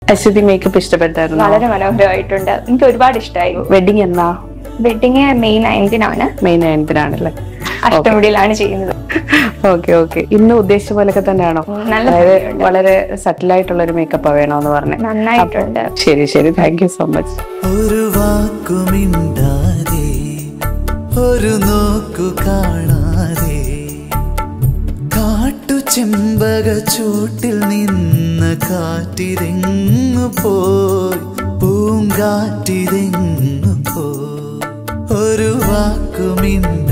Aswathy makeup ഇഷ്ടപ്പെട്ടായിരുന്നു വളരെ മനോഹരമായിട്ടുണ്ട് എനിക്ക് ഒരുപാട് ഇഷ്ടമായി വെഡിങ് എന്നാ വെഡിങ് മെയ് നയൻറ്റീനാണ് മെയ് നയൻത്തിനാണല്ലേ അഷ്ടമുടിയിലാണ് ചെയ്യുന്നത് ഓക്കെ ഓക്കെ ഇന്ന് ഉദ്ദേശിച്ച പോലൊക്കെ തന്നെയാണോ നല്ല അതായത് ഭംഗിയുണ്ട്. വളരെ സറ്റിൽ ആയിട്ടുള്ള ഒരു മേക്കപ്പ് വേണമെന്ന് പറഞ്ഞു നന്നായിട്ടുണ്ട് ശരി ശരി താങ്ക് യു സോ മച്ച് ഒരു വാക്കുമിണ്ടാതെ ഒരു നോക്കു കാണാതെ കാട്ടു ചെമ്പക ചൂട്ടിൽ നിന്ന് കാറ്റിതെങ്ങു പോയി പൂങ്കാറ്റിതെങ്ങു പോയി ഒരു വാക്കുമിണ്ട